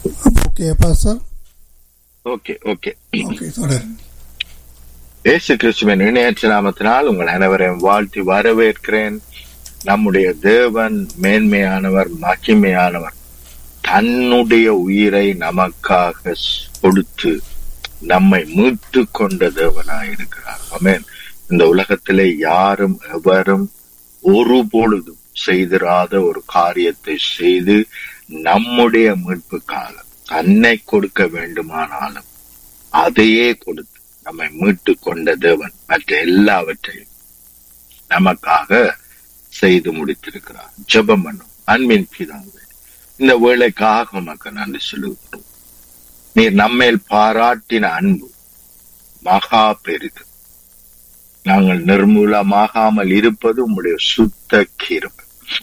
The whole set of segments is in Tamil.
Okay pastor okay okay okay தொடர் இயேசு கிறிஸ்துவின் இணையற்ற நாமத்தினால் உங்கள் அனைவரையும் வாழ்த்தி வரவேற்கிறேன் நம்முடைய தேவன் மேன்மையானவர் மகிமையானவர் தன்னுடைய உயிரை நமக்காக கொடுத்து நம்மை மீட்டு கொண்ட தேவனாய் இருக்கிறார் ஆமென் இந்த உலகத்திலே யாரும் எவரும் ஒரு பொழுதும் செய்திராத ஒரு காரியத்தை செய்து நம்முடைய மீட்பு காலம் தன்னை கொடுக்க வேண்டுமானாலும் அதையே கொடுத்து நம்மை மீட்டு கொண்ட தேவன் மற்ற எல்லாவற்றையும் நமக்காக செய்து முடித்திருக்கிறார் ஜெபம் பண்ணும் அன்பின் பிதாவே இந்த வேலைக்காக உமக்கு நன்றி சொல்லுகிறோம் நீர் நம்மேல் பாராட்டின அன்பு மகா பெரிது நாங்கள் நிர்மூலமாகாமல் இருப்பது உம்முடைய சுத்த கிருபை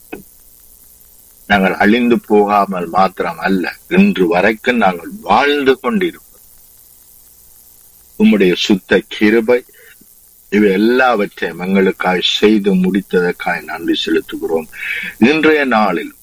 நாங்கள் அழிந்து போகாமல் மாத்திரம் அல்ல இன்று வரைக்கும் நாங்கள் வாழ்ந்து கொண்டிருப்போம் உம்முடைய சுத்த கிருபை இவை எல்லாவற்றையும் எங்களுக்காய் செய்து முடித்ததற்காய் நன்றி செலுத்துகிறோம் இன்றைய நாளில்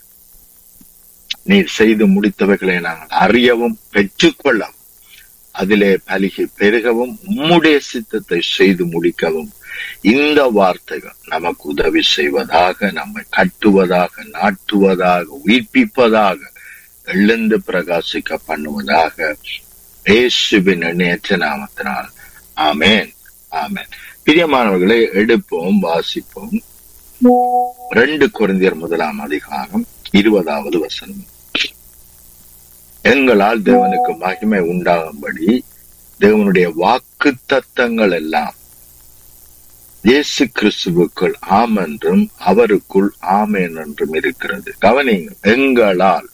நீர் செய்து முடித்தவைகளை நாங்கள் அறியவும் பெற்றுக்கொள்ளவும் அதிலே பலிகை பெருகவும் உம்முடைய சித்தத்தை செய்து முடிக்கவும் இந்த வார்த்தைகள் நமக்கு உதவி செய்வதாக நம்மை கட்டுவதாக நாட்டுவதாக உயிர்ப்பிப்பதாக எழுந்து பிரகாசிக்க பண்ணுவதாக இயேசுவின் எண்ணேற்ற நாமத்தினால் ஆமேன் ஆமேன் பிரியமானவர்களை எடுப்போம் வாசிப்போம் ரெண்டு குழந்தையர் முதலாம் அதிகாரம் இருபதாவது வசனம் எங்களால் தேவனுக்கு மகிமை உண்டாகும்படி தேவனுடைய வாக்கு தத்தங்கள் எல்லாம் இயேசு கிறிஸ்துவுக்குள் ஆம் என்றும் அவருக்குள் ஆமேன் என்றும் இருக்கிறது கவனிங்கள் எங்களால்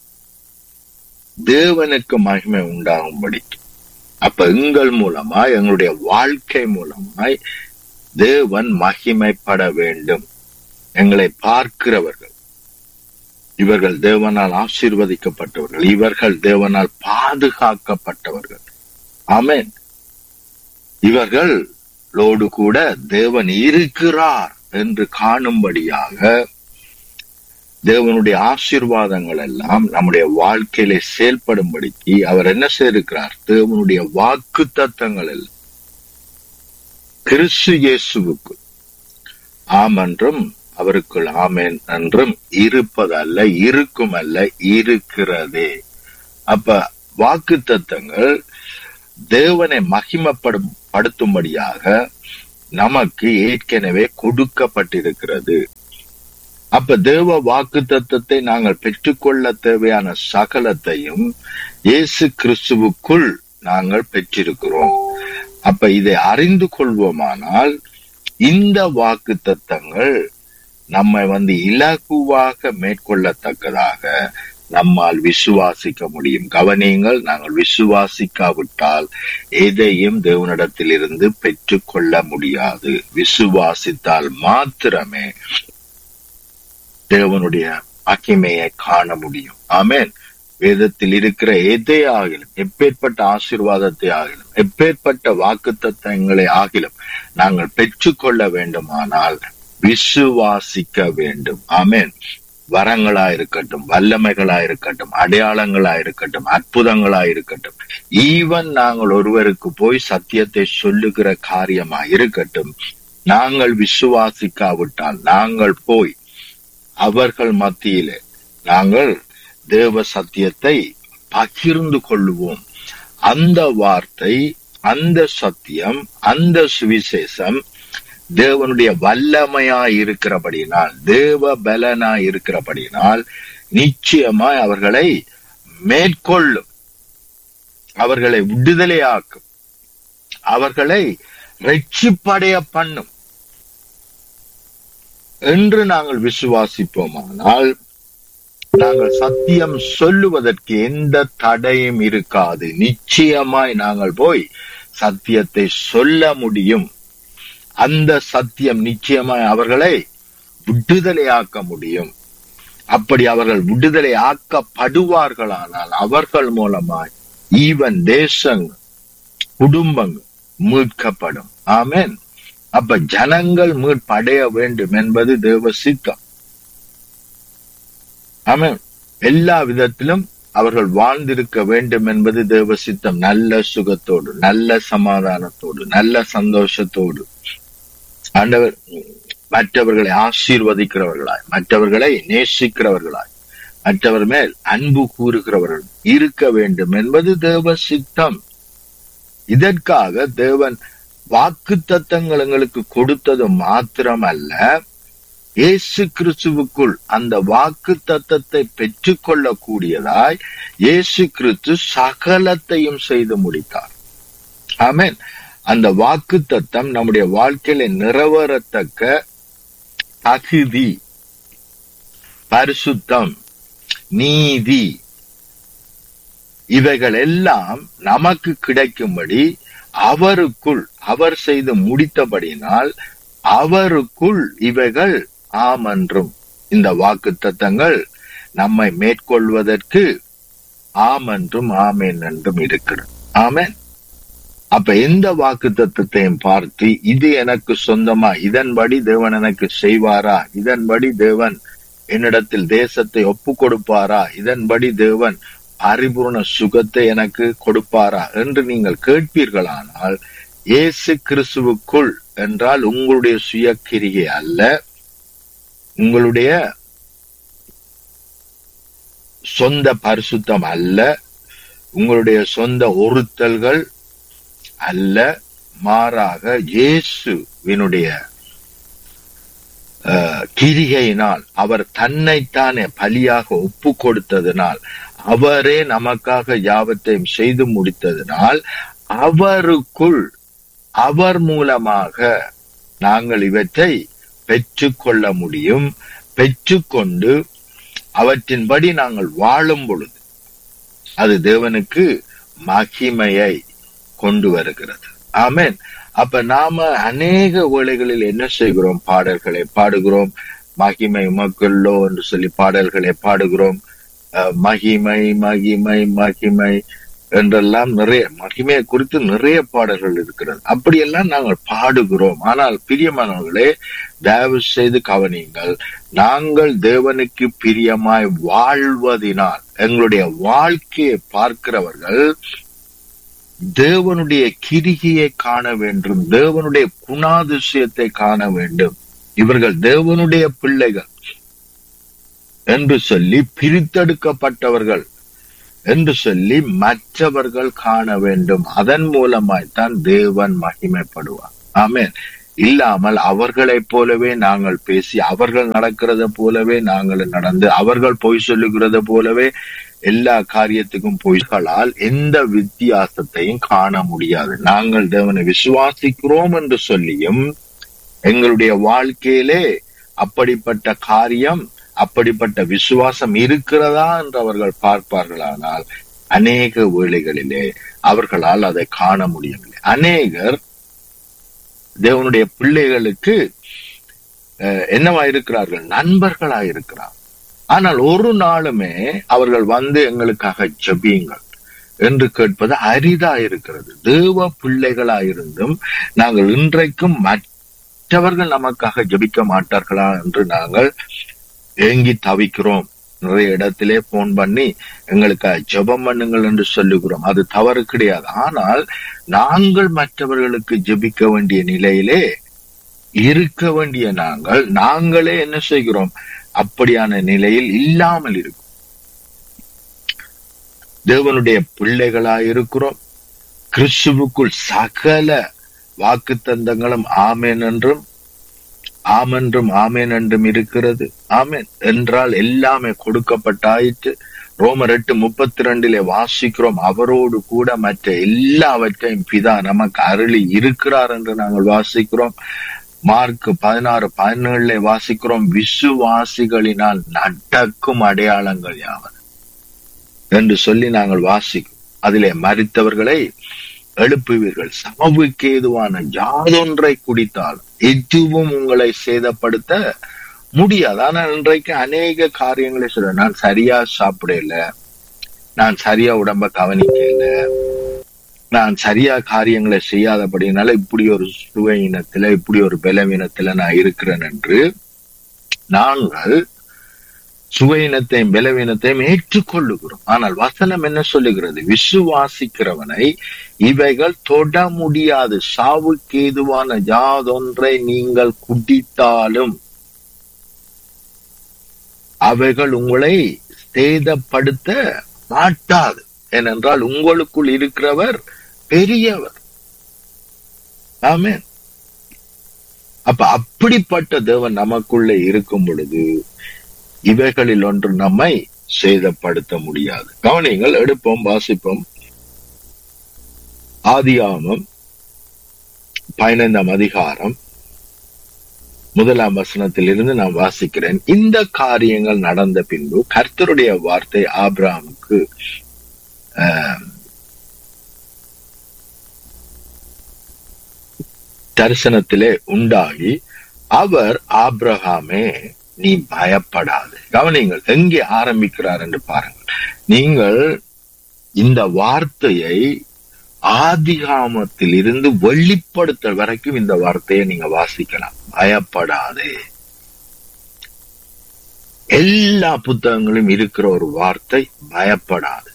தேவனுக்கு மகிமை உண்டாகும்படி அப்ப எங்கள் மூலமாய் எங்களுடைய வாழ்க்கை மூலமாய் தேவன் மகிமைப்பட வேண்டும் எங்களை பார்க்கிறவர்கள் இவர்கள் தேவனால் ஆசீர்வதிக்கப்பட்டவர்கள் இவர்கள் தேவனால் பாதுகாக்கப்பட்டவர்கள் ஆமேன் இவர்களோடு கூட தேவன் இருக்கிறார் என்று காணும்படியாக தேவனுடைய ஆசீர்வாதங்கள் எல்லாம் நம்முடைய வாழ்க்கையிலே செயல்படும்படிக்கு அவர் என்ன செய்திருக்கிறார் தேவனுடைய வாக்கு தத்தங்கள் எல்லாம் கிறிஸ்து இயேசுவுக்கு ஆம் என்றும் அவருக்குள் ஆமேன் என்றும் இருப்பதல்ல இருக்கும் அல்ல இருக்கிறதே அப்ப வாக்கு தத்தங்கள் தேவனை மகிமப்படும் படுத்தும்படியாக நமக்கு ஏற்கனவே கொடுக்கப்பட்டிருக்கிறது அப்ப தேவ வாக்கு தத்தத்தை நாங்கள் பெற்றுக்கொள்ள தேவையான சகலத்தையும் இயேசு கிறிஸ்துவுக்குள் நாங்கள் பெற்றிருக்கிறோம் அப்ப இதை அறிந்து கொள்வோமானால் இந்த வாக்கு தத்தங்கள் நம்மை வந்து இலகுவாக மேற்கொள்ளத்தக்கதாக நம்மால் விசுவாசிக்க முடியும் கவனியங்கள் நாங்கள் விசுவாசிக்காவிட்டால் எதையும் தேவனிடத்தில் இருந்து பெற்றுக்கொள்ள முடியாது விசுவாசித்தால் மாத்திரமே தேவனுடைய மகிமையை காண முடியும் ஆமேன் வேதத்தில் இருக்கிற எதை ஆகிலும் எப்பேற்பட்ட ஆசீர்வாதத்தை ஆகிலும் எப்பேற்பட்ட வாக்கு தத்தங்களை ஆகிலும் நாங்கள் பெற்றுக்கொள்ள வேண்டுமானால் விசுவாசிக்க வேண்டும் ஆமேன் வரங்களா இருக்கட்டும் வல்லமைகளா இருக்கட்டும் அடையாளங்களா இருக்கட்டும் அற்புதங்களா இருக்கட்டும் ஈவன் நாங்கள் ஒருவருக்கு போய் சத்தியத்தை சொல்லுகிற காரியமா இருக்கட்டும் நாங்கள் விசுவாசிக்காவிட்டால் நாங்கள் போய் அவர்கள் மத்தியிலே நாங்கள் தேவ சத்தியத்தை பகிர்ந்து கொள்ளுவோம் அந்த வார்த்தை அந்த சத்தியம் அந்த சுவிசேஷம் தேவனுடைய வல்லமையா இருக்கிறபடினால் தேவ பலனா இருக்கிறபடினால் நிச்சயமாய் அவர்களை மேற்கொள்ளும் அவர்களை விடுதலையாக்கும் அவர்களை ரட்சிப்படைய பண்ணும் என்று நாங்கள் விசுவாசிப்போமானால் நாங்கள் சத்தியம் சொல்லுவதற்கு எந்த தடையும் இருக்காது நிச்சயமாய் நாங்கள் போய் சத்தியத்தை சொல்ல முடியும் அந்த சத்தியம் நிச்சயமாய் அவர்களை விடுதலையாக்க முடியும் அப்படி அவர்கள் விடுதலை ஆக்கப்படுவார்களானால் அவர்கள் மூலமாய் ஈவன் தேசங்கள் குடும்பங்கள் மீட்கப்படும் ஆமேன் அப்ப ஜனங்கள் மீட்படைய வேண்டும் என்பது தேவ சித்தம் ஆமேன் எல்லா விதத்திலும் அவர்கள் வாழ்ந்திருக்க வேண்டும் என்பது தேவ சித்தம் நல்ல சுகத்தோடு நல்ல சமாதானத்தோடு நல்ல சந்தோஷத்தோடு ஆண்டவர் மற்றவர்களை ஆசீர்வதிக்கிறவர்களாய் மற்றவர்களை நேசிக்கிறவர்களாய் மற்றவர் மேல் அன்பு கூறுகிறவர்கள் இருக்க வேண்டும் என்பது தேவ சித்தம் இதற்காக தேவன் வாக்கு தத்தங்கள் எங்களுக்கு கொடுத்தது மாத்திரமல்ல இயேசு கிறிஸ்துவுக்குள் அந்த வாக்கு தத்தத்தை பெற்றுக்கொள்ளக்கூடியதாய் இயேசு கிறிஸ்து சகலத்தையும் செய்து முடித்தார் ஆமென் அந்த வாக்கு தத்தம் நம்முடைய வாழ்க்கையில நிறைவேறத்தக்க தகுதி பரிசுத்தம் நீதி இவைகள் எல்லாம் நமக்கு கிடைக்கும்படி அவருக்குள் அவர் செய்து முடித்தபடியினால் அவருக்குள் இவைகள் ஆமென்றும் இந்த வாக்கு தத்தங்கள் நம்மை மேற்கொள்வதற்கு ஆமென்றும் ஆமேன் என்றும் இருக்கிறது ஆமென் அப்ப எந்த வாக்கு தத்துவத்தையும் பார்த்து இது எனக்கு சொந்தமா இதன்படி தேவன் எனக்கு செய்வாரா இதன்படி தேவன் என்னிடத்தில் தேசத்தை ஒப்பு கொடுப்பாரா இதன்படி தேவன் பரிபூர்ண சுகத்தை எனக்கு கொடுப்பாரா என்று நீங்கள் கேட்பீர்களானால் இயேசு கிறிஸ்துவுக்குள் என்றால் உங்களுடைய சுயக்கிரிகை அல்ல உங்களுடைய சொந்த பரிசுத்தம் அல்ல உங்களுடைய சொந்த ஒருத்தல்கள் அல்ல மாறாக இயேசுவினுடைய அஹ், கிரிகையினால் அவர் தன்னைத்தானே பலியாக ஒப்பு கொடுத்ததினால் அவரே நமக்காக யாவத்தையும் செய்து முடித்ததினால் அவருக்குள் அவர் மூலமாக நாங்கள் இவற்றை பெற்றுக்கொள்ள முடியும் பெற்றுக்கொண்டு அவற்றின்படி நாங்கள் வாழும் பொழுது அது தேவனுக்கு மகிமையை கொண்டு வருகிறது ஆமென் அப்ப நாம அநேக வேளைகளில் என்ன செய்கிறோம் பாடல்களை பாடுகிறோம் மகிமை மக்களோ என்று சொல்லி பாடல்களை பாடுகிறோம் அஹ், மகிமை மகிமை மகிமை என்றெல்லாம் நிறைய மகிமையை குறித்து நிறைய பாடல்கள் இருக்கிறது அப்படியெல்லாம் நாங்கள் பாடுகிறோம் ஆனால் பிரியமானவர்களே தயவு செய்து கவனியுங்கள் நாங்கள் தேவனுக்கு பிரியமாய் வாழ்வதினால் எங்களுடைய வாழ்க்கையை பார்க்கிறவர்கள் தேவனுடைய கிரிகையை காண வேண்டும் தேவனுடைய குணாதிசயத்தை காண வேண்டும் இவர்கள் தேவனுடைய பிள்ளைகள் என்று சொல்லி பிரித்தெடுக்கப்பட்டவர்கள் என்று சொல்லி மற்றவர்கள் காண வேண்டும் அதன் மூலமாய்த்தான் தேவன் மகிமைப்படுவார் ஆமென் இல்லாமல் அவர்களைப் போலவே நாங்கள் பேசி அவர்கள் நடக்கிறத போலவே நாங்கள் நடந்து அவர்கள் பொய் சொல்லுகிறத போலவே எல்லா காரியத்துக்கும் பொய்களால் எந்த வித்தியாசத்தையும் காண முடியாது நாங்கள் தேவனை விசுவாசிக்கிறோம் என்று சொல்லியும் எங்களுடைய வாழ்க்கையிலே அப்படிப்பட்ட காரியம் அப்படிப்பட்ட விசுவாசம் இருக்கிறதா என்று அவர்கள் பார்ப்பார்களானால் அநேக வேளைகளிலே அவர்களால் அதை காண முடியவில்லை அநேகர் தேவனுடைய பிள்ளைகளுக்கு அஹ், என்னவா இருக்கிறார்கள் நண்பர்களா இருக்கிறார் ஆனால் ஒரு நாளுமே அவர்கள் வந்து எங்களுக்காக ஜெபியுங்கள் என்று கேட்பது அரிதா இருக்கிறது தேவ பிள்ளைகளா இருந்தும் நாங்கள் இன்றைக்கும் மற்றவர்கள் நமக்காக ஜெபிக்க மாட்டார்களா என்று நாங்கள் ஏங்கி தவிக்கிறோம் நிறைய இடத்திலே போன் பண்ணி எங்களுக்கு ஜெபம் பண்ணுங்கள் என்று சொல்லுகிறோம் அது தவறு கிடையாது ஆனால் நாங்கள் மற்றவர்களுக்கு ஜெபிக்க வேண்டிய நிலையிலே இருக்க வேண்டிய நாங்கள் நாங்களே என்ன செய்கிறோம் அப்படியான நிலையில் இல்லாமல் இருக்கும் தேவனுடைய பிள்ளைகளாய் இருக்கிறோம் கிறிஸ்துவுக்குள் சகல வாக்குத்தந்தங்களும் ஆமேன் என்றும் ஆமென்றும் ஆமேன் என்றும் இருக்கிறது ஆமேன் என்றால் எல்லாமே கொடுக்கப்பட்டாயிற்று ரோமர் எட்டு முப்பத்தி ரெண்டிலே வாசிக்கிறோம் அவரோடு கூட மற்ற எல்லாவற்றையும் பிதா நமக்கு அருளி இருக்கிறார் என்று நாங்கள் வாசிக்கிறோம் மார்க் பதினாறு பதினேழுல வாசிக்கிறோம் விசுவாசிகளினால் நடக்கும் அடையாளங்கள் யாவது என்று சொல்லி நாங்கள் வாசிக்கிறோம் அதிலே மறித்தவர்களை எழுப்புவீர்கள் சாவுக்கு ஏதுவான யாதொன்றை குடித்தால் எதுவும் உங்களை சேதப்படுத்த முடியாது ஆனால் இன்றைக்கு அநேக காரியங்களை சொல்ல நான் சரியா சாப்பிடல நான் சரியா உடம்ப கவனிக்கல நான் சரியா காரியங்களை செய்யாதபடினால இப்படி ஒரு சுவையினத்துல இப்படி ஒரு பலவீனத்துல நான் இருக்கிறேன் என்று நாங்கள் சுவையினத்தையும் பலவீனத்தையும் ஏற்றுக்கொள்ளுகிறோம் ஆனால் வசனம் என்ன சொல்லுகிறது விசுவாசிக்கிறவனை இவைகள் தொட முடியாது சாவுக்கு ஏதுவான யாதொன்றை நீங்கள் குடித்தாலும் அவைகள் உங்களை சேதப்படுத்த மாட்டாது ஏனென்றால் உங்களுக்குள் இருக்கிறவர் பெரியவர் ஆமென் அப்ப அப்படிப்பட்ட தேவன் நமக்குள்ளே இருக்கும் பொழுது இவைகளில் ஒன்று நம்மை சேதப்படுத்த முடியாது கவனிங்கள் எடுப்போம் வாசிப்போம் ஆதியாமம் பதினைந்தாம் அதிகாரம் முதலாம் வசனத்தில் இருந்து நான் வாசிக்கிறேன் இந்த காரியங்கள் நடந்த பின்பு கர்த்தருடைய வார்த்தை ஆபிரகாமுக்கு ஆஹ், தரிசனத்திலே உண்டாகி அவர் ஆபிரகாமே நீ பயப்படாது கவனிங்கள் எங்கே ஆரம்பிக்கிறார் என்று பாருங்கள் நீங்கள் இந்த வார்த்தையை ஆதிகாமத்தில் இருந்து வெளிப்படுத்தல் வரைக்கும் இந்த வார்த்தையை நீங்க வாசிக்கலாம் பயப்படாதே எல்லா புத்தகங்களும் இருக்கிற ஒரு வார்த்தை பயப்படாது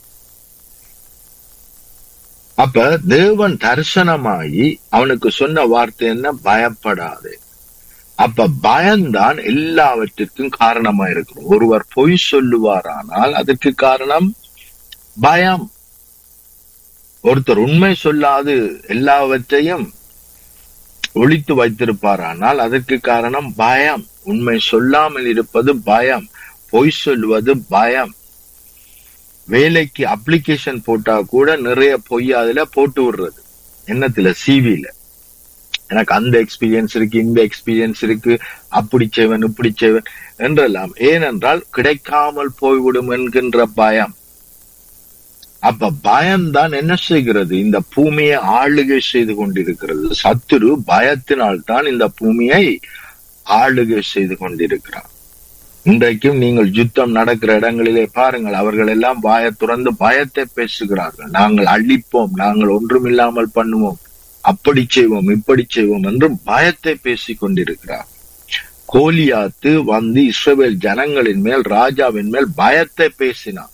அப்ப தேவன் தரிசனமாகி அவனுக்கு சொன்ன வார்த்தை என்ன பயப்படாதே அப்ப பயம்தான் எல்லாவற்றிற்கும் காரணமா இருக்கும் ஒருவர் பொய் சொல்லுவாரானால் அதற்கு காரணம் பயம் ஒருத்தர் உண்மை சொல்லாது எல்லாவற்றையும் ஒளித்து வைத்திருப்பாரானால் அதற்கு காரணம் பயம் உண்மை சொல்லாமல் இருப்பது பயம் பொய் சொல்வது பயம் வேலைக்கு அப்ளிகேஷன் போட்டா கூட நிறைய பொய் அதுல போட்டு விடுறது என்னத்துல சிவில எனக்கு அந்த எக்ஸ்பீரியன்ஸ் இருக்கு இந்த எக்ஸ்பீரியன்ஸ் இருக்கு அப்படி செய்வன் இப்படி செய்வன் என்றெல்லாம் ஏனென்றால் கிடைக்காமல் போய்விடும் என்கின்ற பயம் அப்ப பயம்தான் என்ன செய்கிறது இந்த பூமியை ஆளுகை செய்து கொண்டிருக்கிறது சத்துரு பயத்தினால் தான் இந்த பூமியை ஆளுகை செய்து கொண்டிருக்கிறார் இன்றைக்கும் நீங்கள் யுத்தம் நடக்கிற இடங்களிலே பாருங்கள் அவர்கள் எல்லாம் வாய துறந்து பயத்தை பேசுகிறார்கள் நாங்கள் அழிப்போம் நாங்கள் ஒன்றுமில்லாமல் பண்ணுவோம் அப்படி செய்வோம் இப்படி செய்வோம் என்று பயத்தை பேசிக் கொண்டிருக்கிறார் கோலியாத்து வந்து இஸ்ரவேல் ஜனங்களின் மேல் ராஜாவின் மேல் பயத்தை பேசினார்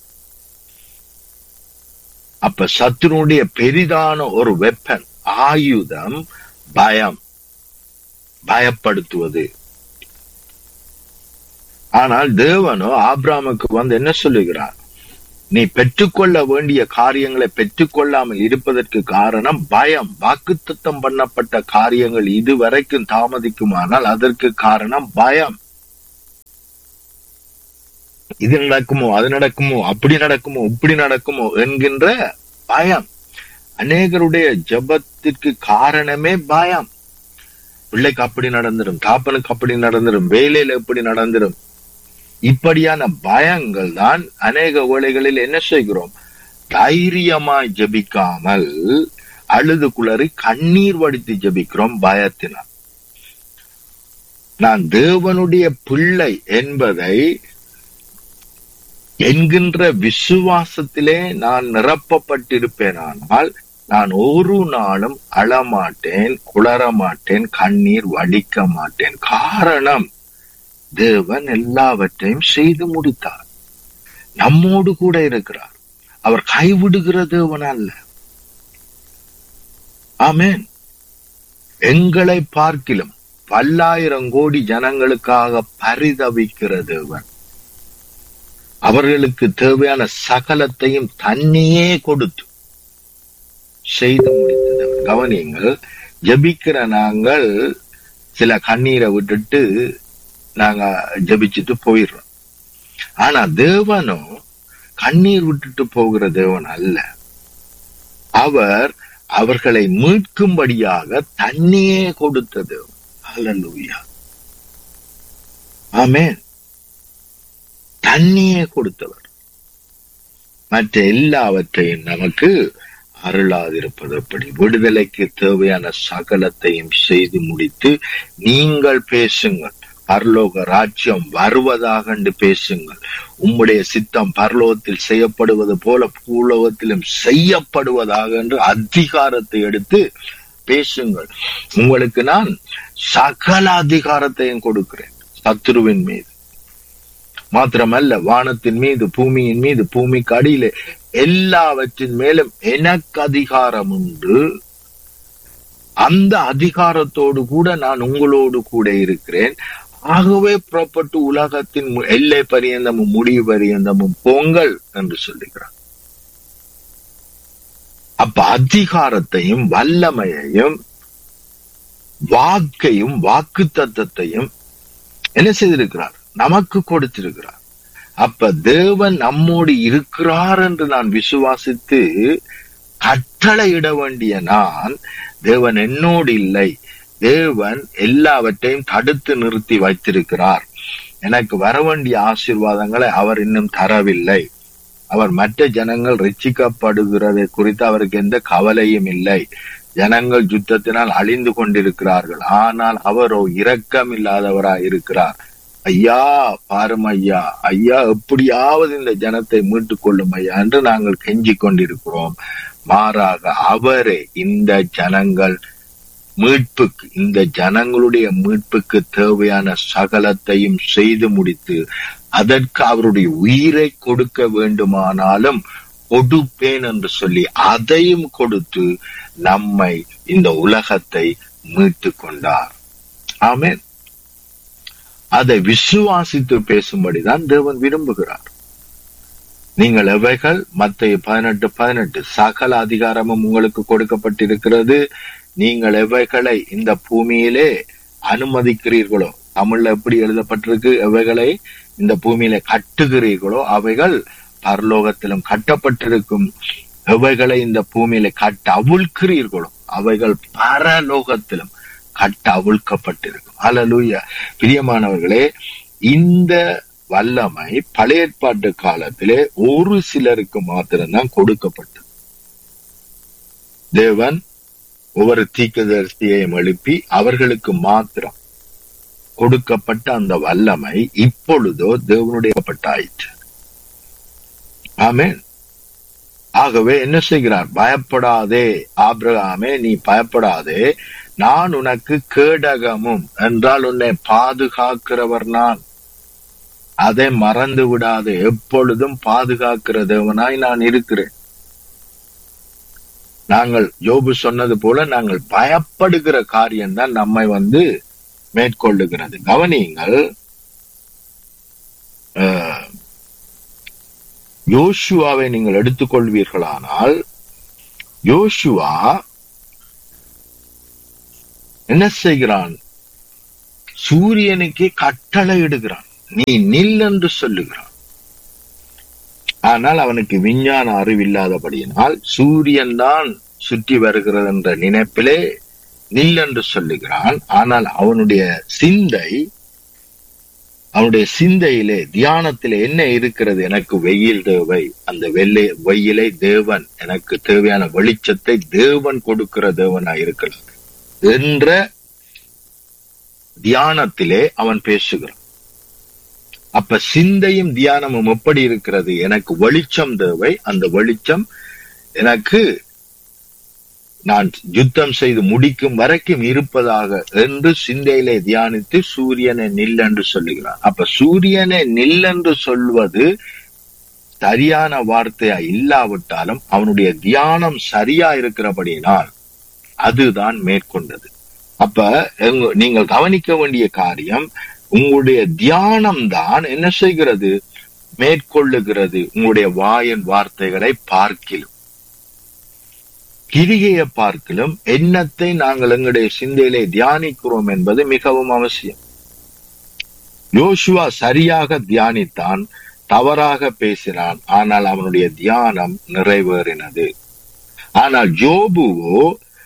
அப்ப சத்துருடைய பெரிதான ஒரு வெப்பன் ஆயுதம் பயம் பயப்படுத்துவது ஆனால் தேவனோ ஆபிராமுக்கு வந்து என்ன சொல்லுகிறார் நீ பெற்றுக்கொள்ள வேண்டிய காரியங்களை பெற்றுக்கொள்ளாமல் இருப்பதற்கு காரணம் பயம் வாக்குத்தத்தம் பண்ணப்பட்ட காரியங்கள் இதுவரைக்கும் தாமதிக்குமானால் அதற்கு காரணம் பயம் இது நடக்குமோ அது நடக்குமோ அப்படி நடக்குமோ இப்படி நடக்குமோ என்கின்ற பயம் அநேகருடைய ஜபத்திற்கு காரணமே பயம் பிள்ளைக்கு அப்படி நடந்துரும் தாப்பனுக்கு அப்படி நடந்துரும் வேலையில எப்படி நடந்துரும் இப்படியான பயங்கள் தான் அநேக வேளைகளில் என்ன செய்கிறோம் தைரியமாய் ஜபிக்காமல் அழுது குளறி கண்ணீர் வடித்து ஜபிக்கிறோம் பயத்தினால் நான் தேவனுடைய பிள்ளை என்பதை என்கின்ற விசுவாசத்திலே நான் நிரப்பப்பட்டிருப்பேனானால் நான் ஒரு நாளும் அழமாட்டேன் குளரமாட்டேன் கண்ணீர் வடிக்க மாட்டேன் காரணம் தேவன் எல்லாவற்றையும் செய்து முடித்தார் நம்மோடு கூட இருக்கிறார் அவர் கைவிடுகிற தேவன் அல்ல ஆமேன் எங்களை பார்க்கிலும் பல்லாயிரம் கோடி ஜனங்களுக்காக பரிதவிக்கிற தேவன் அவர்களுக்கு தேவையான சகலத்தையும் தன்னையே கொடுத்து செய்து முடித்தது கவனியங்கள் ஜபிக்கிற நாங்கள் சில கண்ணீரை விட்டுட்டு நாங்க ஜபிச்சுட்டு போயிடுறோம் ஆனா தேவனும் கண்ணீர் விட்டுட்டு போகிற தேவன் அல்ல அவர் அவர்களை மீட்கும்படியாக தன்னையே கொடுத்த தேவன் அல்லூயா ஆமேன் தண்ணியே கொடுத்தவர் மற்ற எல்லாவற்றையும் நமக்கு அருளாதிருப்பது எப்படி விடுதலைக்கு தேவையான சகலத்தையும் செய்து முடித்து நீங்கள் பேசுங்கள் பரலோக ராஜ்யம் வருவதாக என்று பேசுங்கள் உம்முடைய சித்தம் பரலோகத்தில் செய்யப்படுவது போல பூலோகத்திலும் செய்யப்படுவதாக என்று அதிகாரத்தை எடுத்து பேசுங்கள் உங்களுக்கு நான் சகல அதிகாரத்தையும் கொடுக்கிறேன் சத்ருவின் மீது மாத்திரமல்ல வானத்தின் மீது பூமியின் மீது பூமிக்கு அடியிலே எல்லாவற்றின் மேலும் எனக்கு அதிகாரம் உண்டு அந்த அதிகாரத்தோடு கூட நான் உங்களோடு கூட இருக்கிறேன் ஆகவே புறப்பட்டு உலகத்தின் மு- எல்லை பரியந்தமும் முடிவு பரியந்தமும் போங்கள் என்று சொல்லுகிறார் அப்ப அதிகாரத்தையும் வல்லமையையும் வாக்கையும் வாக்கு தத்தத்தையும் என்ன செய்திருக்கிறார் நமக்கு கொடுத்திருக்கிறார் அப்ப தேவன் நம்மோடு இருக்கிறார் என்று நான் விசுவாசித்து கட்டளையிட வேண்டிய நான் தேவன் என்னோடு இல்லை தேவன் எல்லாவற்றையும் தடுத்து நிறுத்தி வைத்திருக்கிறார் எனக்கு வர வேண்டிய ஆசீர்வாதங்களை அவர் இன்னும் தரவில்லை அவர் மற்ற ஜனங்கள் ரட்சிக்கப்படுகிறதை குறித்து அவருக்கு எந்த கவலையும் இல்லை ஜனங்கள் யுத்தத்தினால் அழிந்து கொண்டிருக்கிறார்கள் ஆனால் அவரோ இரக்கம் இல்லாதவராய் இருக்கிறார் ஐயா பாரும் ஐயா ஐயா எப்படியாவது இந்த ஜனத்தை மீட்டுக் கொள்ளும் ஐயா என்று நாங்கள் கெஞ்சிக் கொண்டிருக்கிறோம் மாறாக அவரே இந்த ஜனங்கள் மீட்புக்கு இந்த ஜனங்களுடைய மீட்புக்கு தேவையான சகலத்தையும் செய்து முடித்து அதற்கு அவருடைய உயிரை கொடுக்க வேண்டுமானாலும் கொடுப்பேன் என்று சொல்லி அதையும் கொடுத்து நம்மை இந்த உலகத்தை மீட்டு கொண்டார் ஆமென் அதை விசுவாசித்து பேசும்படிதான் தேவன் விரும்புகிறார் நீங்கள் எவைகள் மத்திய பதினெட்டு பதினெட்டு சகல அதிகாரமும் உங்களுக்கு கொடுக்கப்பட்டிருக்கிறது நீங்கள் எவைகளை இந்த பூமியிலே அனுமதிக்கிறீர்களோ தமிழ்ல எப்படி எழுதப்பட்டிருக்கு எவைகளை இந்த பூமியில கட்டுகிறீர்களோ அவைகள் பரலோகத்திலும் கட்டப்பட்டிருக்கும் எவைகளை இந்த பூமியில கட்ட அவிழ்க்கிறீர்களோ அவைகள் பரலோகத்திலும் கட்ட அவிழ்க்கப்பட்டிருக்கும் அல்லூயா பிரியமானவர்களே இந்த வல்லமை பழைய ஏற்பாட்டு காலத்திலே ஒரு சிலருக்கு மாத்திரம்தான் கொடுக்கப்பட்டது தேவன் ஒவ்வொரு தீர்க்கதரிசியையும் எழுப்பி அவர்களுக்கு மாத்திரம் கொடுக்கப்பட்ட அந்த வல்லமை இப்பொழுதோ தேவனுடைய பட்டாயிற்று ஆமென் ஆகவே என்ன செய்கிறார் பயப்படாதே ஆபிரகாமே நீ பயப்படாதே நான் உனக்கு கேடகமும் என்றால் உன்னை பாதுகாக்கிறவர் நான் அதை மறந்து விடாதே எப்பொழுதும் பாதுகாக்கிற தேவனாய் நான் இருக்கிறேன் நாங்கள் யோபு சொன்னது போல நாங்கள் பயப்படுகிற காரியம்தான் நம்மை வந்து மேற்கொள்ளுகிறது கவனியுங்கள் அஹ், யோசுவாவை நீங்கள் எடுத்துக்கொள்வீர்களானால் யோசுவா என்ன செய்கிறான் சூரியனுக்கு கட்டளை இடுகிறான் நீ நில் என்று சொல்லுகிறான் ஆனால் அவனுக்கு விஞ்ஞான அறிவில்லாதபடியினால் சூரியன் தான் சுற்றி வருகிறது என்ற நினைப்பிலே நில் என்று சொல்லுகிறான் ஆனால் அவனுடைய சிந்தை அவனுடைய சிந்தையிலே தியானத்திலே என்ன இருக்கிறது எனக்கு வெயில் தேவை அந்த வெள்ளை வெயிலை தேவன் எனக்கு தேவையான வெளிச்சத்தை தேவன் கொடுக்கிற தேவனா இருக்கிறது என்ற தியானத்திலே அவன் பேசுகிறான் அப்ப சிந்தையும் தியானமும் எப்படி இருக்கிறது எனக்கு வெளிச்சம் தேவை அந்த வெளிச்சம் எனக்கு நான் யுத்தம் செய்து முடிக்கும் வரைக்கும் இருப்பதாக என்று சிந்தையிலே தியானித்து சூரியனை நில் என்று சொல்லுகிறான் அப்ப சூரியனை நில் என்று சொல்வது சரியான வார்த்தையா இல்லாவிட்டாலும் அவனுடைய தியானம் சரியா இருக்கிறபடியினால் அதுதான் மேற்கொண்டது அப்ப எங்க- நீங்கள் கவனிக்க வேண்டிய காரியம் உங்களுடைய தியானம் தான் என்ன செய்கிறது மேற்கொள்ளுகிறது உங்களுடைய வாயின் வார்த்தைகளை பார்க்கிலும் கிரிகையை பார்க்கிலும் எண்ணத்தை நாங்கள் எங்களுடைய சிந்தையிலே தியானிக்கிறோம் என்பது மிகவும் அவசியம் யோசுவா சரியாக தியானித்தான் தவறாக பேசினான் ஆனால் அவனுடைய தியானம் நிறைவேறினது ஆனால் ஜோபுவோ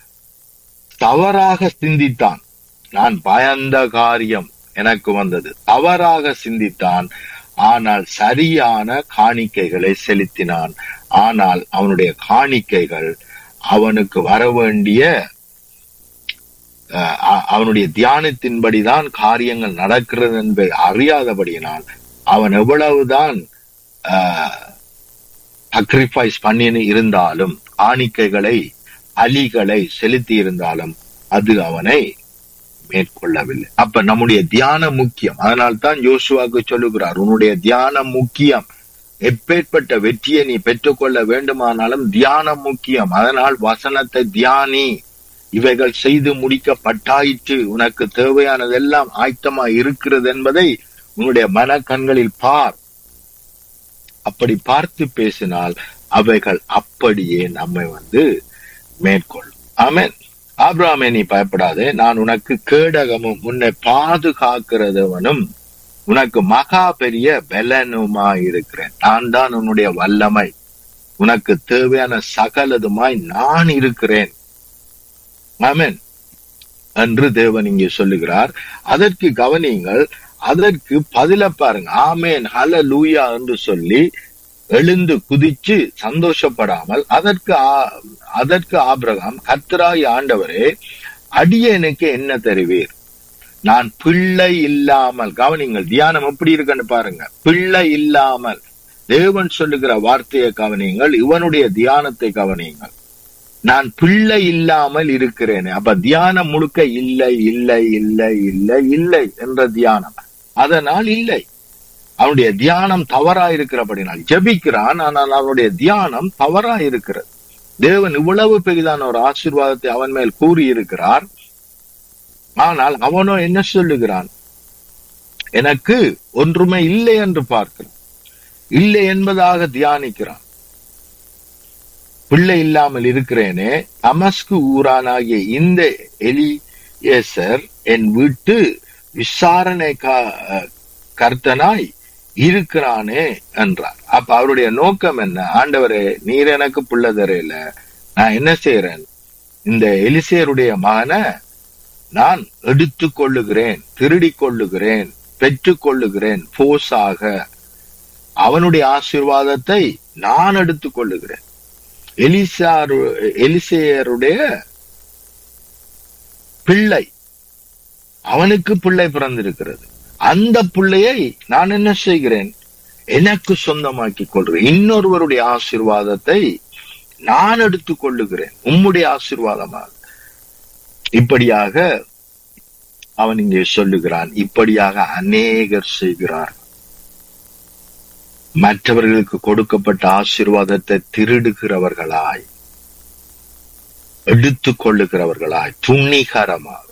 தவறாக சிந்தித்தான் நான் பயந்த காரியம் எனக்கு வந்தது தவறாக சிந்தித்தான் ஆனால் சரியான காணிக்கைகளை செலுத்தினான் ஆனால் அவனுடைய காணிக்கைகள் அவனுக்கு வர வேண்டிய அஹ், அ- அவனுடைய தியானத்தின்படிதான் காரியங்கள் நடக்கிறது என்பதை அறியாதபடியினால் அவன் எவ்வளவுதான் சக்ரிஃபைஸ் பண்ணி இருந்தாலும் காணிக்கைகளை அலிகளை செலுத்தி இருந்தாலும் அது அவனை மேற்கொள்ளவில்லை அப்ப நம்முடைய தியானம் முக்கியம் அதனால்தான் யோசுவாக்கு சொல்லுகிறார் உன்னுடைய தியானம் முக்கியம் எப்பேற்பட்ட வெற்றியை நீ பெற்றுக்கொள்ள வேண்டுமானாலும் தியானம் முக்கியம் அதனால் வசனத்தை தியானி இவைகள் செய்து முடிக்கப்பட்டாயிற்று உனக்கு தேவையானதெல்லாம் ஆயத்தமா இருக்கிறது என்பதை உன்னுடைய மனக்கண்களில் பார் அப்படி பார்த்து பேசினால் அவைகள் அப்படியே நம்மை வந்து மேற்கொள்ளும் ஆமென் ஆபிராமே நீ பயப்படாதே நான் உனக்கு கேடகமும் உன்னை பாதுகாக்கிறதவனும் உனக்கு மகா பெரிய பலனுமாய் இருக்கிறேன் நான் தான் உன்னுடைய வல்லமை உனக்கு தேவையான சகலதுமாய் நான் இருக்கிறேன் ஆமென் என்று தேவன் இங்கே சொல்லுகிறார் அதற்கு கவனியுங்கள் அதற்கு பதில பாருங்க ஆமேன் ஹல லூயா என்று சொல்லி எழுந்து குதிச்சு சந்தோஷப்படாமல் அதற்கு ஆ- அதற்கு ஆபிரகாம் கர்த்தராய் ஆண்டவரே அடியனுக்கு என்ன தருவீர் நான் பிள்ளை இல்லாமல் கவனிங்கள் தியானம் எப்படி இருக்குன்னு பாருங்க பிள்ளை இல்லாமல் தேவன் சொல்லுகிற வார்த்தையை கவனியுங்கள் இவனுடைய தியானத்தை கவனியுங்கள் நான் பிள்ளை இல்லாமல் இருக்கிறேன் அப்ப தியானம் முழுக்க இல்லை இல்லை இல்லை இல்லை இல்லை என்ற தியானம் அதனால் இல்லை அவனுடைய தியானம் தவறா இருக்கிறபடினால் ஜெபிக்கிறான் ஆனால் அவனுடைய தியானம் தவறா இருக்கிறது தேவன் இவ்வளவு பெரிதான ஒரு ஆசீர்வாதத்தை அவன் மேல் கூறி இருக்கிறார் ஆனால் அவனோ என்ன சொல்லுகிறான் எனக்கு ஒன்றுமே இல்லை என்று பார்க்கிறான் இல்லை என்பதாக தியானிக்கிறான் பிள்ளை இல்லாமல் இருக்கிறேனே அமஸ்கு ஊரானாகிய இந்த எலியேசர் என் வீட்டு விசாரணை கா- கர்த்தனாய் இருக்கிறானே என்றார் அப்ப அவருடைய நோக்கம் என்ன ஆண்டவரே நீர் எனக்கு பிள்ளை தரையில நான் என்ன செய்யறேன் இந்த எலிசேருடைய மகனை நான் எடுத்துக் கொள்ளுகிறேன் திருடிக் கொள்ளுகிறேன் பெற்றுக் கொள்ளுகிறேன் போஸாக அவனுடைய ஆசீர்வாதத்தை நான் எடுத்துக் கொள்ளுகிறேன் எலிசாரு எலிசேயருடைய பிள்ளை அவனுக்கு பிள்ளை பிறந்திருக்கிறது அந்த பிள்ளையை நான் என்ன செய்கிறேன் எனக்கு சொந்தமாக்கி கொள்கிறேன் இன்னொருவருடைய ஆசீர்வாதத்தை நான் எடுத்துக் கொள்ளுகிறேன் உம்முடைய ஆசீர்வாதமாக இப்படியாக அவன் இங்கே சொல்லுகிறான் இப்படியாக அநேகர் செய்கிறார் மற்றவர்களுக்கு கொடுக்கப்பட்ட ஆசீர்வாதத்தை திருடுகிறவர்களாய் எடுத்துக் கொள்ளுகிறவர்களாய் துணிகரமாக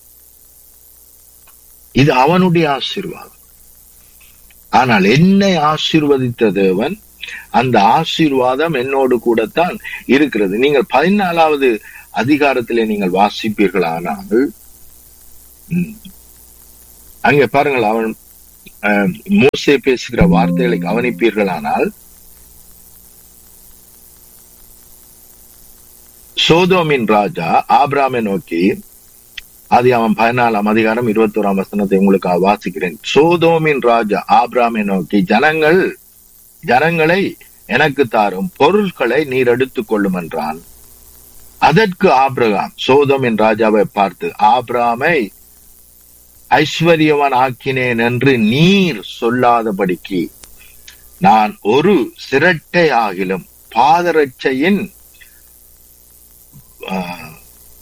இது அவனுடைய ஆசீர்வாதம் ஆனால் என்னை ஆசீர்வதித்த தேவன் அந்த ஆசீர்வாதம் என்னோடு கூடத்தான் இருக்கிறது நீங்கள் பதினாலாவது அதிகாரத்திலே நீங்கள் வாசிப்பீர்களானால் ம், அங்கே பாருங்கள் அவன் அஹ், மோசே பேசுகிற வார்த்தைகளை கவனிப்பீர்களானால் சோதோமின் ராஜா ஆபிராமை நோக்கி அது அவன் பதினாலாம் அதிகாரம் இருபத்தோராம் வசனத்தை உங்களுக்கு வாசிக்கிறேன் சோதோமின் ராஜா ஆபிராமை நோக்கி ஜனங்கள் ஜனங்களை எனக்கு தாரும் பொருட்களை நீர் எடுத்துக் கொள்ளும் என்றான் அதற்கு ஆபிரகாம் சோதோமின் ராஜாவை பார்த்து ஆபிராமை ஐஸ்வர்யவன் ஆக்கினேன் என்று நீர் சொல்லாதபடிக்கு நான் ஒரு சிரட்டை ஆகிலும் பாதரட்சையின் ஆஹ்,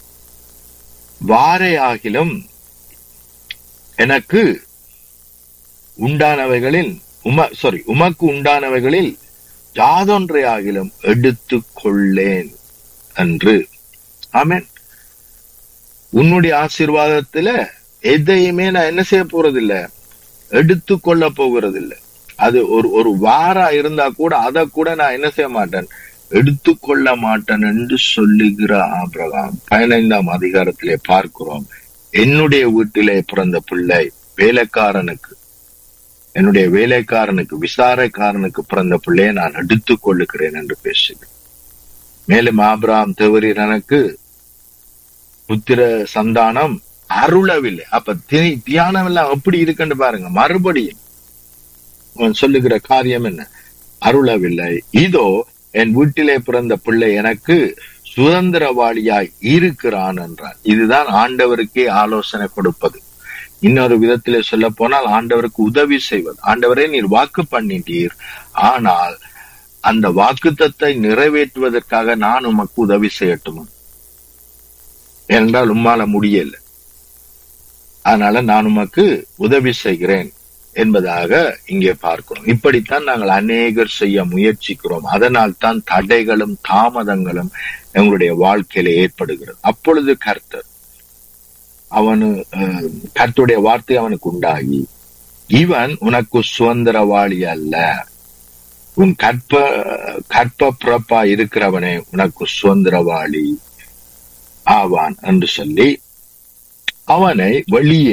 வாரையாகிலும் எனக்கு உண்டானவைகளில் உம சாரி உமக்கு உண்டானவைகளில் யாதொன்றை ஆகிலும் எடுத்துக் கொள்ளேன் என்று ஆமென் உன்னுடைய ஆசீர்வாதத்துல எதையுமே நான் என்ன செய்ய போறதில்ல எடுத்துக் கொள்ள போகிறதில்ல அது ஒரு ஒரு வாரா இருந்தா கூட அதை கூட நான் என்ன செய்ய மாட்டேன் எடுத்துக்கொள்ள மாட்டேன் என்று சொல்லுகிற ஆபிரகாம் பதினைந்தாம் அதிகாரத்திலே பார்க்கிறோம் என்னுடைய வீட்டிலே பிறந்த பிள்ளை வேலைக்காரனுக்கு என்னுடைய வேலைக்காரனுக்கு விசாரைக்காரனுக்கு பிறந்த பிள்ளையை நான் எடுத்துக் கொள்ளுகிறேன் என்று பேசுகிறேன் மேலும் ஆபிரகாம் தேவரீர் எனக்கு புத்திர சந்தானம் அருளவில்லை அப்ப தி- தியானம் எல்லாம் எப்படி இருக்குன்னு பாருங்க மறுபடியும் அவன் சொல்லுகிற காரியம் என்ன அருளவில்லை இதோ என் வீட்டிலே பிறந்த பிள்ளை எனக்கு சுதந்திரவாளியாய் இருக்கிறான் என்றார் இதுதான் ஆண்டவருக்கே ஆலோசனை கொடுப்பது இன்னொரு விதத்திலே சொல்ல போனால் ஆண்டவருக்கு உதவி செய்வது ஆண்டவரே நீர் வாக்கு பண்ணிட்டீர் ஆனால் அந்த வாக்குத்தத்தை நிறைவேற்றுவதற்காக நான் உமக்கு உதவி செய்யட்டுமா ஏனென்றால் உம்மால முடியல அதனால நான் உமக்கு உதவி செய்கிறேன் என்பதாக இங்கே பார்க்கிறோம் இப்படித்தான் நாங்கள் அநேகர் செய்ய முயற்சிக்கிறோம் அதனால் தான் தடைகளும் தாமதங்களும் எங்களுடைய வாழ்க்கையில ஏற்படுகிறது அப்பொழுது கர்த்தர் அவனு அஹ், கர்த்தருடைய வார்த்தை அவனுக்கு உண்டாகி இவன் உனக்கு சுதந்திரவாளி அல்ல உன் கற்ப கற்ப பிறப்பா இருக்கிறவனே உனக்கு சுதந்திரவாளி ஆவான் என்று சொல்லி அவனை வெளியே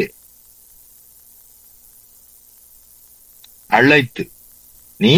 அழைத்து நீ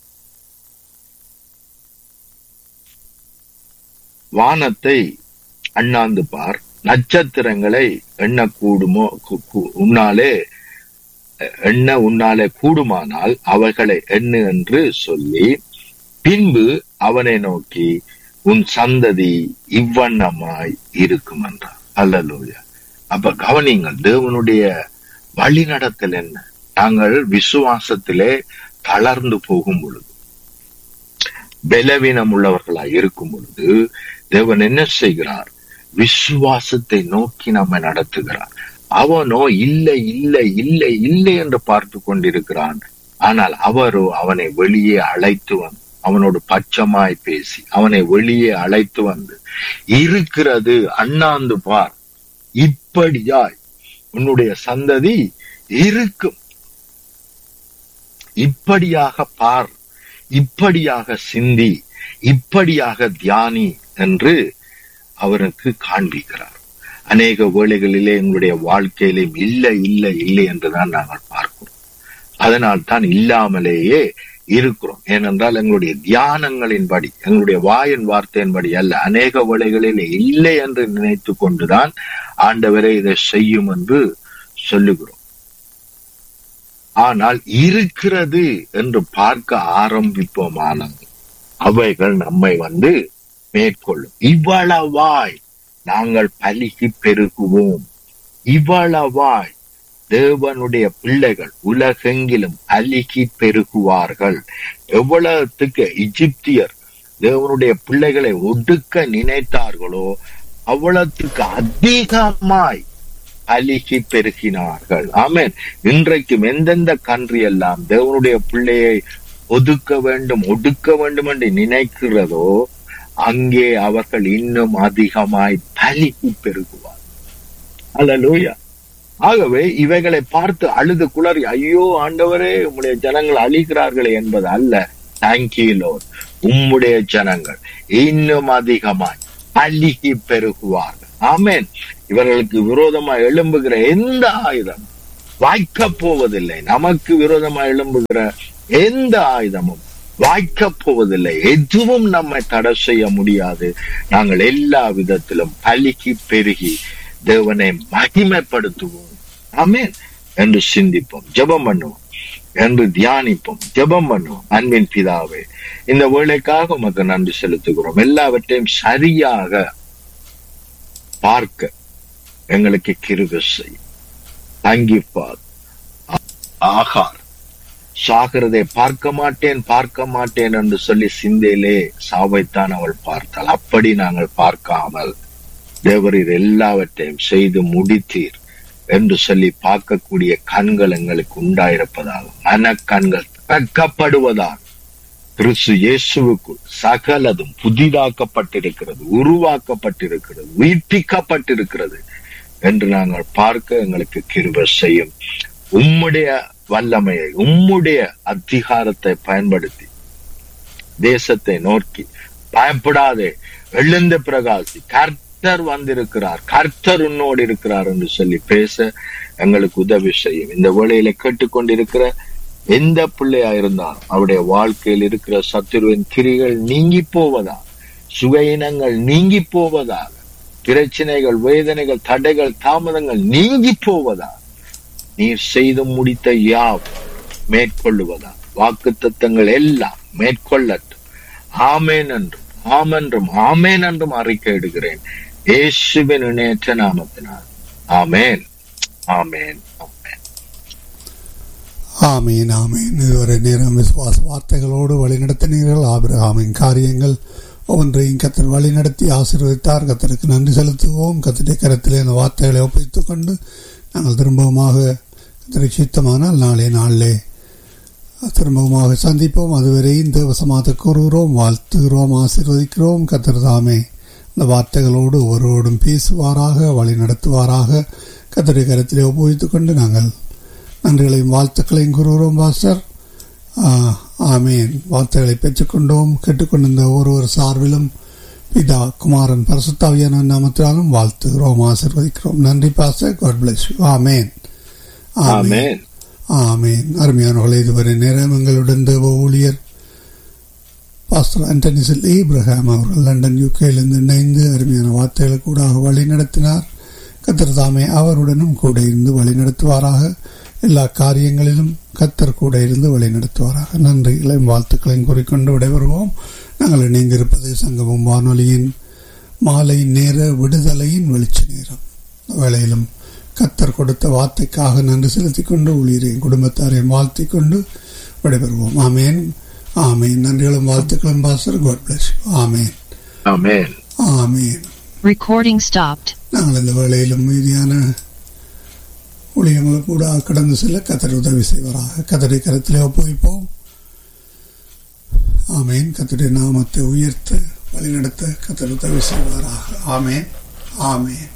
வானத்தை அண்ணாந்து பார் நட்சத்திரங்களை எண்ணக்கூடுமோ கு- கு- உன்னாலே எண்ண உன்னாலே கூடுமானால் அவைகளை எண்ணு என்று சொல்லி பின்பு அவனை நோக்கி உன் சந்ததி இவ்வண்ணமாய் இருக்கும் என்றார் அல்லலூயா அப்ப கவனிங்கள் தேவனுடைய வழிநடத்தல் என்ன நாங்கள் விசுவாசத்திலே தளர்ந்து போகும் பொழுது பலவீனம் உள்ளவர்களாய் இருக்கும் பொழுது தேவன் என்ன செய்கிறார் விசுவாசத்தை நோக்கி நம்மை நடத்துகிறார் அவனோ இல்லை இல்லை இல்லை இல்லை என்று பார்த்து கொண்டிருக்கிறான் ஆனால் அவரோ அவனை வெளியே அழைத்து வந்து அவனோடு பச்சமாய் பேசி அவனை வெளியே அழைத்து வந்து இருக்கிறது அண்ணாந்து பார் இப்படியாய் உன்னுடைய சந்ததி இருக்கும் இப்படியாக பார் இப்படியாக சிந்தி இப்படியாக தியானி என்று அவருக்கு காண்பிக்கிறார் அநேக வேளைகளிலே எங்களுடைய வாழ்க்கையிலே இல்லை இல்லை இல்லை என்றுதான் நாங்கள் பார்க்கிறோம் அதனால் தான் இல்லாமலேயே இருக்கிறோம் ஏனென்றால் எங்களுடைய தியானங்களின்படி எங்களுடைய வாயின் வார்த்தையின்படி அல்ல அநேக வேளைகளிலே இல்லை என்று நினைத்து கொண்டுதான் ஆண்டவரே இதை செய்யும் என்று சொல்லுகிறோம் ஆனால் இருக்கிறது என்று பார்க்க ஆரம்பிப்போமானால் அவைகள் நம்மை வந்து மேற்கொள்ளும் இவ்வளவாய் நாங்கள் பலிகி பெருகுவோம் இவ்வளவாய் தேவனுடைய பிள்ளைகள் உலகெங்கிலும் அழுகி பெருகுவார்கள் எவ்வளவுக்கு எகிப்தியர் தேவனுடைய பிள்ளைகளை ஒடுக்க நினைத்தார்களோ அவ்வளவுக்கு அதிகமாய் அழுகி பெருகினார்கள் ஆமென் இன்றைக்கும் எந்தெந்த கன்றி எல்லாம் தேவனுடைய பிள்ளையை ஒதுக்க வேண்டும் ஒடுக்க வேண்டும் என்று நினைக்கிறதோ அங்கே அவர்கள் இன்னும் அதிகமாய் பலிக்கு பெருகுவார் அல்லேலூயா ஆகவே இவைகளை பார்த்து அழுது குளறி ஐயோ ஆண்டவரே உம்முடைய ஜனங்கள் அழிகிறார்களே என்பது அல்ல தேங்கிலோ உம்முடைய ஜனங்கள் இன்னும் அதிகமாய் அழுகி பெருகுவார்கள் ஆமென் இவர்களுக்கு விரோதமாய் எழும்புகிற எந்த ஆயுதம் வாய்க்கப் போவதில்லை நமக்கு விரோதமாய் எழும்புகிற எந்த ஆயுதமும் வாய்க்கப் போவதில்லை எதுவும் நம்மை தடை செய்ய முடியாது நாங்கள் எல்லா விதத்திலும் பலிகி பெருகி தேவனை மகிமைப்படுத்துவோம் ஆமென் என்று சிந்திப்போம் ஜெபம் பண்ணுவோம் என்று தியானிப்போம் ஜெபம் பண்ணுவோம் அன்பின் பிதாவே இந்த வேலைக்காக உமக்கு நன்றி செலுத்துகிறோம் எல்லாவற்றையும் சரியாக பார்க்க எங்களுக்கு கிருபை செய்யும் தங்கிப்பார் ஆகார் சாகிறதை பார்க்க மாட்டேன் பார்க்க மாட்டேன் என்று சொல்லி சிந்தையிலே சாவைத்தான் அவள் பார்த்தாள் அப்படி நாங்கள் பார்க்காமல் தேவரீர் எல்லாவற்றையும் செய்து முடித்தீர் என்று சொல்லி பார்க்கக்கூடிய கண்கள் எங்களுக்கு உண்டாயிருப்பதாக மனக்கண்கள் திறக்கப்படுவதாக கிறிஸ்து இயேசுவுக்குள் சகலதும் புதிதாக்கப்பட்டிருக்கிறது உருவாக்கப்பட்டிருக்கிறது உயிர்ப்பிக்கப்பட்டிருக்கிறது என்று நாங்கள் பார்க்க எங்களுக்கு கிருபை செய்யும் உம்முடைய வல்லமையை உம்முடைய அதிகாரத்தை பயன்படுத்தி தேசத்தை நோக்கி பயப்படாதே எழுந்த பிரகாசி கர்த்தர் வந்திருக்கிறார் கர்த்தர் உன்னோடு இருக்கிறார் என்று சொல்லி பேச எங்களுக்கு உதவி செய்யும் இந்த வேளையில கேட்டுக்கொண்டிருக்கிற எந்த பிள்ளையா இருந்தாலும் அவருடைய வாழ்க்கையில் இருக்கிற சத்துருவின் கிரிகள் நீங்கி போவதா சுகையினங்கள் நீங்கி போவதாக பிரச்சனைகள் வேதனைகள் தடைகள் தாமதங்கள் நீங்கி போவதா நீர் செய்து முடித்த யாவ் மேற்கொள்ளுவதா வாக்கு தத்தங்கள் எல்லாம் மேற்கொள்ளட்டும் ஆமேன் என்றும் ஆமென்றும் ஆமேன் என்றும் அறிக்கை இடுகிறேன் இயேசுவின் இணையற்ற நாமத்தினால் ஆமேன் ஆமேன் ஆமேன் ஆமீன் ஆமீன் இதுவரை நேரம் விசுவாச வார்த்தைகளோடு வழிநடத்தினீர்கள் ஆபிரகாமின் காரியங்கள் ஒவ்வொன்றையும் கத்தர் வழிநடத்தி ஆசீர்வதித்தார் கத்தருக்கு நன்றி செலுத்துவோம் கத்தருடைய கரத்திலே இந்த வார்த்தைகளை ஒப்பித்துக் கொண்டு நாங்கள் திரும்பவுமாக கத்தரை சித்தமானால் நாளே நாளிலே திரும்பவுமாக சந்திப்போம் அதுவரை இந்த வசமாத்த கூறுகிறோம் வாழ்த்துகிறோம் ஆசீர்வதிக்கிறோம் கத்தர் தாமே இந்த வார்த்தைகளோடு ஒருவரோடும் பேசுவாராக வழி நடத்துவாராக கத்தரை கருத்திலே உபயோகித்துக் கொண்டு நாங்கள் நன்றிகளையும் வாழ்த்துக்களையும் கூறுகிறோம் பாஸ்டர் ஆமேன் வார்த்தைகளை பெற்றுக்கொண்டோம் கேட்டுக்கொண்டிருந்த ஒருவர் சார்பிலும் பிதா குமாரன் பரசுத்தாவியான நாமத்தினாலும் வாழ்த்துகிறோம் ஆசிர்வதிக்கிறோம் நன்றி பாஸ்டர் காட் பிளஸ் யூ ஆமேன் ஆமென் ஆமேன் அருமையானவர்களே இதுவரை நேரம் எங்களுடன் தேவ ஊழியர் பாஸ்டர் ஆண்டனிசில் இப்ரஹாம் அவர்கள் லண்டன் யூகேலிருந்து இணைந்து அருமையான வார்த்தைகளை கூட வழி நடத்தினார் கத்தர் தாமே அவருடனும் கூட இருந்து வழி நடத்துவாராக எல்லா காரியங்களிலும் கத்தர் கூட இருந்து வழி நடத்துவாராக நன்றிகளையும் வாழ்த்துக்களையும் கூறிக்கொண்டு விடைபெறுவோம் நாங்கள் இணைந்திருப்பது சங்கமம் வானொலியின் மாலை நேர விடுதலையின் வெளிச்ச நேரம் வேளையிலும் கத்தர் கொடுத்த வார்த்தைக்காக நன்றி செலுத்திக் கொண்டு ஊழியரையும் குடும்பத்தாரையும் வாழ்த்திக் கொண்டு விடைபெறுவோம் ஆமேன் ஆமேன் நன்றிகளும் வாழ்த்துக்களும் பாஸ்டர் காட் பிளஸ் ஆமேன் ஆமென் ஆமேன் Recording stopped. நாங்கள் இந்த வேளையிலும் மீதியான ஊழியங்களும் கூட கடந்து செல்ல கத்தர் உதவி செய்வாராக கத்தரை கருத்திலே ஒப்புவிப்போம் ஆமேன் கத்தருடைய நாமத்தை உயர்த்த வழிநடத்த கத்தர் உதவி செய்வாராக ஆமேன் ஆமேன்